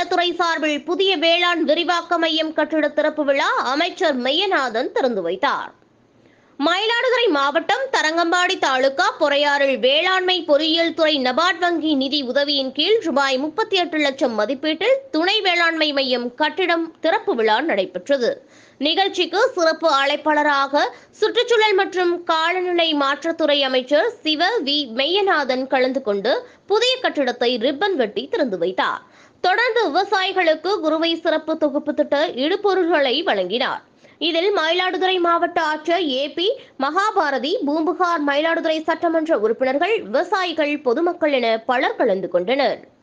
வனத்துறை சார்பில் புதிய வேளாண் விரிவாக்க மையம் கட்டிட திறப்பு விழா அமைச்சர் மெய்யநாதன் திறந்து வைத்தார் மயிலாடுதுறை மாவட்டம் தரங்கம்பாடி தாலுகா பொறையாறில் வேளாண்மை பொறியியல் துறை நபார்ட் வங்கி நிதி உதவியின் கீழ் ரூபாய் முப்பத்தி எட்டு லட்சம் மதிப்பீட்டில் துணை வேளாண்மை மையம் கட்டிடம் திறப்பு விழா நடைபெற்றது நிகழ்ச்சிக்கு சிறப்பு அழைப்பாளராக சுற்றுச்சூழல் மற்றும் காலநிலை மாற்றத்துறை அமைச்சர் சிவ வி மெய்யநாதன் கலந்து கொண்டு புதிய கட்டிடத்தை ரிப்பன் வெட்டி திறந்து வைத்தார் தொடர்ந்து விவசாயிகளுக்கு குருவை சிறப்பு தொகுப்பு திட்ட இடுபொருள்களை வழங்கினார் இதில் மயிலாடுதுறை மாவட்ட ஆட்சியர் ஏபி மகாபாரதி பூம்புகார் மயிலாடுதுறை சட்டமன்ற உறுப்பினர்கள் விவசாயிகள் பொதுமக்கள் என பலர் கலந்து கொண்டனர்